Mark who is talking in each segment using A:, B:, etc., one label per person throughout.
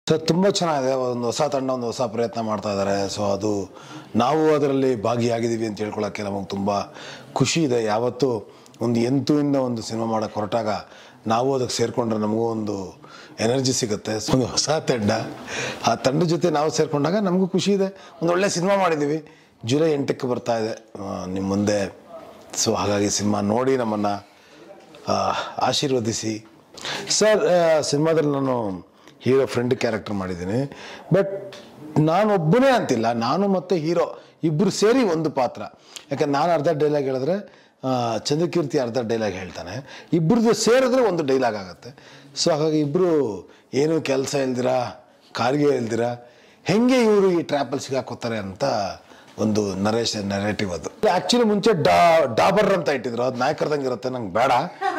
A: ತ- ತುಂಬ ಚೆನ್ನಾಗಿದೆ ಒಂದು ಹೊಸ ತಂಡ ಒಂದು ಹೊಸ ಪ್ರಯತ್ನ ಮಾಡ್ತಾ ಇದ್ದಾರೆ ಸೊ ಅದು ನಾವು ಅದರಲ್ಲಿ ಭಾಗಿಯಾಗಿದ್ದೀವಿ ಅಂತ ಹೇಳ್ಕೊಳ್ಳೋಕ್ಕೆ ನಮಗೆ ತುಂಬ ಖುಷಿ ಇದೆ ಯಾವತ್ತೂ ಒಂದು ಎಂತುವಿಂದ ಒಂದು ಸಿನಿಮಾ ಮಾಡೋಕ್ಕೆ ಹೊರಟಾಗ ನಾವು ಅದಕ್ಕೆ ಸೇರಿಕೊಂಡ್ರೆ ನಮಗೂ ಒಂದು ಎನರ್ಜಿ ಸಿಗುತ್ತೆ ಸೊ ಒಂದು ಹೊಸ ತಂಡ ಆ ತಂಡದ ಜೊತೆ ನಾವು ಸೇರಿಕೊಂಡಾಗ ನಮಗೂ ಖುಷಿ ಇದೆ ಒಂದು ಒಳ್ಳೆ ಸಿನಿಮಾ ಮಾಡಿದ್ದೀವಿ ಜುಲೈ ಎಂಟಕ್ಕೆ ಬರ್ತಾ ಇದೆ ನಿಮ್ಮ ಮುಂದೆ ಸೊ ಹಾಗಾಗಿ ಸಿನಿಮಾ ನೋಡಿ ನಮ್ಮನ್ನು ಆಶೀರ್ವದಿಸಿ ಸರ್ ಸಿನಿಮಾದಲ್ಲಿ ನಾನು ಹೀರೋ ಫ್ರೆಂಡ್ ಕ್ಯಾರೆಕ್ಟರ್ ಮಾಡಿದ್ದೀನಿ ಬಟ್ ನಾನೊಬ್ಬನೇ ಅಂತಿಲ್ಲ ನಾನು ಮತ್ತು ಹೀರೋ ಇಬ್ಬರು ಸೇರಿ ಒಂದು ಪಾತ್ರ ಯಾಕಂದ್ರೆ ನಾನು ಅರ್ಧ ಡೈಲಾಗ್ ಹೇಳಿದ್ರೆ ಆ, ಚಂದ್ರಕೀರ್ತಿ ಅರ್ಧ ಡೈಲಾಗ್ ಹೇಳ್ತಾನೆ ಇಬ್ಬರದ್ದು ಸೇರಿದ್ರೆ ಒಂದು ಡೈಲಾಗ್ ಆಗುತ್ತೆ ಸೊ ಹಾಗಾಗಿ ಇಬ್ಬರು ಏನು ಕೆಲಸ ಇಲ್ದಿರ ಕಾರ್ಗೆ ಇಲ್ದಿರ ಹೆಂಗೆ ಇವರು ಈ ಟ್ರ್ಯಾಪಲ್ಲಿ ಸಿಗಾಕೋತಾರೆ ಅಂತ ಒಂದು ನರೇಶ್ ನರೇಟಿವ್ ಅದು ಆ್ಯಕ್ಚುಲಿ ಮುಂಚೆ ಡಾ ಡಾಬರ್ ಅಂತ ಇಟ್ಟಿದ್ರು ಅದು ನಾಯಕರ್ದಂಗೆ ಇರುತ್ತೆ ನಂಗೆ ಬೇಡ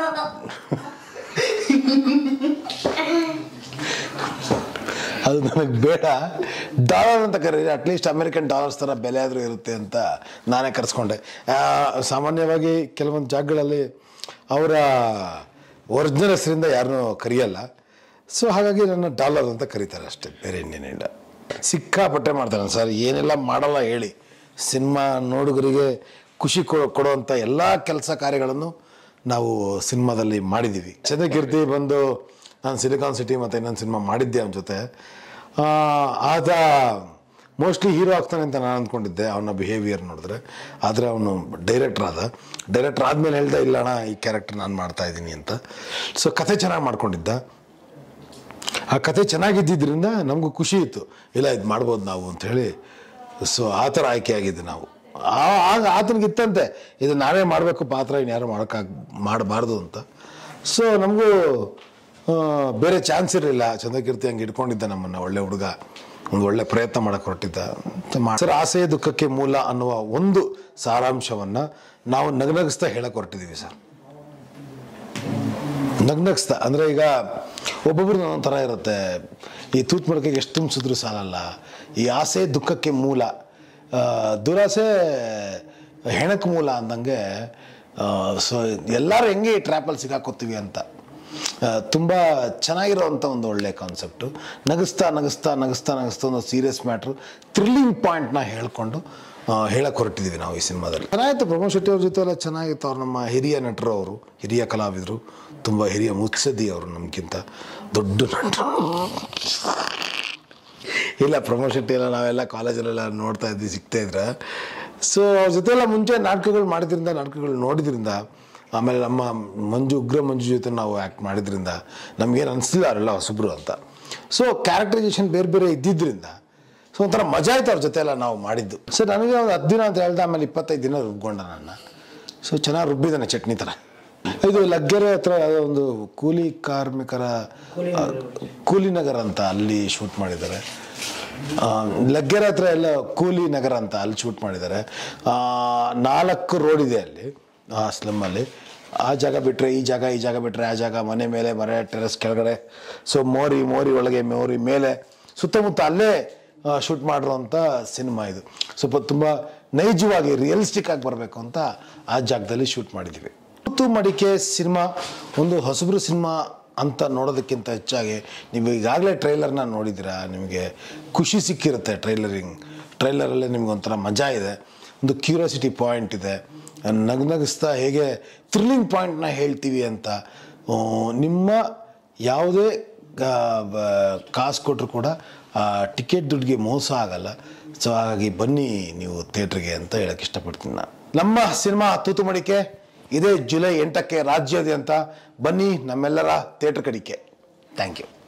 A: ಅದು ನನಗೆ ಬೇಡ ಡಾಲರ್ ಅಂತ ಕರೀರಿ ಅಟ್ಲೀಸ್ಟ್ ಅಮೆರಿಕನ್ ಡಾಲರ್ಸ್ ಥರ ಬೆಲೆ ಆದರೂ ಇರುತ್ತೆ ಅಂತ ನಾನೇ ಕರೆಸ್ಕೊಂಡೆ ಆ, ಸಾಮಾನ್ಯವಾಗಿ ಕೆಲವೊಂದು ಜಾಗಗಳಲ್ಲಿ ಅವರ ಒರಿಜಿನಲ್ ಹೆಸರಿಂದ ಯಾರನ್ನೂ ಕರೆಯಲ್ಲ ಸೊ ಹಾಗಾಗಿ ನನ್ನ ಡಾಲರ್ ಅಂತ ಕರೀತಾರೆ ಅಷ್ಟೇ ಬೇರೆ ಇನ್ನೇನಿಲ್ಲ ಸಿಕ್ಕಾಪಟ್ಟೆ ಮಾಡ್ತಾನೆ ಸರ್ ಏನೆಲ್ಲ ಮಾಡಲ್ಲ ಹೇಳಿ ಸಿನಿಮಾ ನೋಡುಗರಿಗೆ ಖುಷಿ ಕೊ ಕೊಡುವಂಥ ಎಲ್ಲ ಕೆಲಸ ಕಾರ್ಯಗಳನ್ನು ನಾವು ಸಿನಿಮಾದಲ್ಲಿ ಮಾಡಿದ್ದೀವಿ ಚಂದ್ರಕೀರ್ತಿ ಬಂದು ನಾನು ಸಿಲಿಕಾನ್ ಸಿಟಿ ಮತ್ತು ಇನ್ನೊಂದು ಸಿನಿಮಾ ಮಾಡಿದ್ದೆ ಅವನ ಜೊತೆ ಆ, ಆದ ಮೋಸ್ಟ್ಲಿ ಹೀರೋ ಆಗ್ತಾನೆ ಅಂತ ನಾನು ಅಂದ್ಕೊಂಡಿದ್ದೆ ಅವನ ಬಿಹೇವಿಯರ್ ನೋಡಿದ್ರೆ ಆದರೆ ಅವನು ಡೈರೆಕ್ಟರ್ ಆದ ಡೈರೆಕ್ಟರ್ ಆದಮೇಲೆ ಹೇಳ್ದೆ ಇಲ್ಲ ಅಣ್ಣ ಈ ಕ್ಯಾರೆಕ್ಟರ್ ನಾನು ಮಾಡ್ತಾ ಇದ್ದೀನಿ ಅಂತ ಸೊ ಕಥೆ ಚೆನ್ನಾಗಿ ಮಾಡ್ಕೊಂಡಿದ್ದ ಆ ಕತೆ ಚೆನ್ನಾಗಿದ್ದಿದ್ದರಿಂದ ನಮಗೂ ಖುಷಿ ಇತ್ತು ಇಲ್ಲ ಇದು ಮಾಡ್ಬೋದು ನಾವು ಅಂಥೇಳಿ ಸೊ ಆ ಥರ ಆಯ್ಕೆಯಾಗಿದ್ದು ನಾವು ಆ- ಆಗ ಆತನಿಗೆ ಇತ್ತಂತೆ ಇದು ನಾವೇ ಮಾಡಬೇಕು ಪಾತ್ರ ಇನ್ಯಾರು ಮಾಡೋಕ್ಕಾಗ ಮಾಡಬಾರ್ದು ಅಂತ ಸೊ ನಮಗೂ ಆ, ಬೇರೆ ಚಾನ್ಸ್ ಇರಲಿಲ್ಲ ಚಂದ್ರಕೀರ್ತಿ ಹಂಗೆ ಇಟ್ಕೊಂಡಿದ್ದ ನಮ್ಮನ್ನು ಒಳ್ಳೆ ಹುಡುಗ ಒಂದು ಒಳ್ಳೆ ಪ್ರಯತ್ನ ಮಾಡಕ್ಕೆ ಹೊರಟಿದ್ದ ಸರ್ ಆಸೆ ದುಃಖಕ್ಕೆ ಮೂಲ ಅನ್ನುವ ಒಂದು ಸಾರಾಂಶವನ್ನು ನಾವು ನಗನಗಿಸ್ತಾ ಹೇಳಕ್ಕೆ ಹೊರಟಿದ್ದೀವಿ ಸರ್ ನಗ್ನಗ್ಸ್ತಾ ಅಂದರೆ ಈಗ ಒಬ್ಬೊಬ್ರದ್ದು ಒಂದೊಂದು ಥರ ಇರುತ್ತೆ ಈ ತೂತ್ ಮಡಕೆಗೆ ಎಷ್ಟು ತುಂಬಿಸಿದ್ರು ಸಾಲಲ್ಲ ಈ ಆಸೆ ದುಃಖಕ್ಕೆ ಮೂಲ ಆ, ದುರಾಸೆ ಹೆಣಕ್ಕೆ ಮೂಲ ಅಂದಂಗೆ ಸೊ ಎಲ್ಲರೂ ಹೆಂಗೆ ಈ ಟ್ರ್ಯಾಪಲ್ಲಿ ಸಿಗಾಕೋತೀವಿ ಅಂತ ತುಂಬ ಚೆನ್ನಾಗಿರೋವಂಥ ಒಂದು ಒಳ್ಳೆಯ ಕಾನ್ಸೆಪ್ಟು ನಗಿಸ್ತಾ ನಗಿಸ್ತಾ ನಗಿಸ್ತಾ ನಗಿಸ್ತಾ ಒಂದು ಸೀರಿಯಸ್ ಮ್ಯಾಟ್ರು ಥ್ರಿಲ್ಲಿಂಗ್ ಪಾಯಿಂಟ್ನ ಹೇಳ್ಕೊಂಡು ಹೇಳಕ್ಕೆ ಹೊರಟಿದ್ದೀವಿ ನಾವು ಈ ಸಿನಿಮಾದಲ್ಲಿ ಚೆನ್ನಾಗಿತ್ತು ಪ್ರಮೋದ್ ಶೆಟ್ಟಿ ಅವ್ರ ಜೊತೆ ಎಲ್ಲ ಚೆನ್ನಾಗಿತ್ತು ಅವ್ರು ನಮ್ಮ ಹಿರಿಯ ನಟರು ಅವರು ಹಿರಿಯ ಕಲಾವಿದರು ತುಂಬ ಹಿರಿಯ ಮುತ್ಸದಿ ಅವರು ನಮಗಿಂತ ದೊಡ್ಡ ನಟರು ಇಲ್ಲ ಪ್ರಮೋದ್ ಶೆಟ್ಟಿ ಎಲ್ಲ ನಾವೆಲ್ಲ ಕಾಲೇಜಲ್ಲೆಲ್ಲ ನೋಡ್ತಾ ಇದ್ವಿ ಸಿಗ್ತಾ ಇದ್ರೆ ಸೊ ಅವ್ರ ಜೊತೆ ಎಲ್ಲ ಮುಂಚೆ ನಾಟಕಗಳು ಮಾಡಿದ್ರಿಂದ ನಾಟಕಗಳು ನೋಡಿದ್ರಿಂದ ಆಮೇಲೆ ನಮ್ಮ ಮಂಜು ಉಗ್ರ ಮಂಜು ಜೊತೆ ನಾವು ಆ್ಯಕ್ಟ್ ಮಾಡಿದ್ರಿಂದ ನಮಗೇನು ಅನಿಸ್ಲಿಲ್ಲ ಅವರೆಲ್ಲ ಹೊಸಬ್ರು ಅಂತ ಸೊ ಕ್ಯಾರೆಕ್ಟರೈಸೇಷನ್ ಬೇರೆ ಬೇರೆ ಇದ್ದಿದ್ದರಿಂದ ಸೊ ಒಂಥರ ಮಜಾ ಆಯ್ತು ಅವ್ರ ಜೊತೆ ಎಲ್ಲ ನಾವು ಮಾಡಿದ್ದು ಸೊ ನನಗೆ ಒಂದು ಹತ್ತು ದಿನ ಅಂತ ಹೇಳ್ದೆ ಆಮೇಲೆ ಇಪ್ಪತ್ತೈದು ದಿನ ರುಬ್ಕೊಂಡ ನನ್ನ ಸೊ ಚೆನ್ನಾಗಿ ರುಬ್ಬಿದ್ದಾನೆ ಚಟ್ನಿ ಥರ ಇದು ಲಗ್ಗೆರೆ ಹತ್ರ ಯಾವುದೋ ಒಂದು ಕೂಲಿ ಕಾರ್ಮಿಕರ ಆ, ಕೂಲಿ ನಗರ ಅಂತ ಅಲ್ಲಿ ಶೂಟ್ ಮಾಡಿದ್ದಾರೆ ಆ, ಲಗ್ಗೆರೆ ಹತ್ರ ಎಲ್ಲ ಕೂಲಿ ನಗರ ಅಂತ ಅಲ್ಲಿ ಶೂಟ್ ಮಾಡಿದ್ದಾರೆ ಆ, ನಾಲ್ಕು ರೋಡ್ ಇದೆ ಅಲ್ಲಿ ಆ ಸ್ಲಮ್ಮಲ್ಲಿ ಆ ಜಾಗ ಬಿಟ್ಟರೆ ಈ ಜಾಗ ಈ ಜಾಗ ಬಿಟ್ಟರೆ ಆ ಜಾಗ ಮನೆ ಮೇಲೆ ಮನೆ ಟೆರೆಸ್ ಕೆಳಗಡೆ ಸೊ ಮೋರಿ ಮೋರಿ ಒಳಗೆ ಮೋರಿ ಮೇಲೆ ಸುತ್ತಮುತ್ತ ಅಲ್ಲೇ ಶೂಟ್ ಮಾಡಿರೋಂಥ ಸಿನಿಮಾ ಇದು ಸ್ವಲ್ಪ ತುಂಬ ನೈಜವಾಗಿ ರಿಯಲಿಸ್ಟಿಕ್ ಆಗಿ ಬರಬೇಕು ಅಂತ ಆ ಜಾಗದಲ್ಲಿ ಶೂಟ್ ಮಾಡಿದ್ವಿ ಮುತ್ತು ಮಡಿಕೆ ಸಿನಿಮಾ ಒಂದು ಹೊಸಬ್ರು ಸಿನಿಮಾ ಅಂತ ನೋಡೋದಕ್ಕಿಂತ ಹೆಚ್ಚಾಗಿ ನೀವು ಈಗಾಗಲೇ ಟ್ರೈಲರ್ನ ನೋಡಿದ್ದೀರಾ ನಿಮಗೆ ಖುಷಿ ಸಿಕ್ಕಿರುತ್ತೆ ಟ್ರೈಲರಿಂಗ್ ಟ್ರೈಲರಲ್ಲೇ ನಿಮ್ಗೆ ಒಂಥರ ಮಜಾ ಇದೆ ಒಂದು ಕ್ಯೂರಿಯಾಸಿಟಿ ಪಾಯಿಂಟ್ ಇದೆ ನಗ್ನಗಿಸ್ತಾ ಹೇಗೆ ಥ್ರಿಲ್ಲಿಂಗ್ ಪಾಯಿಂಟ್ನ ಹೇಳ್ತೀವಿ ಅಂತ ಆ, ನಿಮ್ಮ ಯಾವುದೇ ಕಾಸು ಕೊಟ್ಟರು ಕೂಡ ಟಿಕೆಟ್ ದುಡ್ಡಿಗೆ ಮೋಸ ಆಗಲ್ಲ ಸೊ ಹಾಗಾಗಿ ಬನ್ನಿ ನೀವು ಥಿಯೇಟ್ರಿಗೆ ಅಂತ ಹೇಳಕ್ಕೆ ಇಷ್ಟಪಡ್ತೀನಿ ನಾನು ನಮ್ಮ ಸಿನಿಮಾ ತೂತು ಮಡಿಕೆ ಇದೇ ಜುಲೈ ಎಂಟಕ್ಕೆ ರಾಜ್ಯಾದ್ಯಂತ ಬನ್ನಿ ನಮ್ಮೆಲ್ಲರ ಥಿಯೇಟ್ರ್ ಕಡಿಕೆ ಥ್ಯಾಂಕ್ ಯು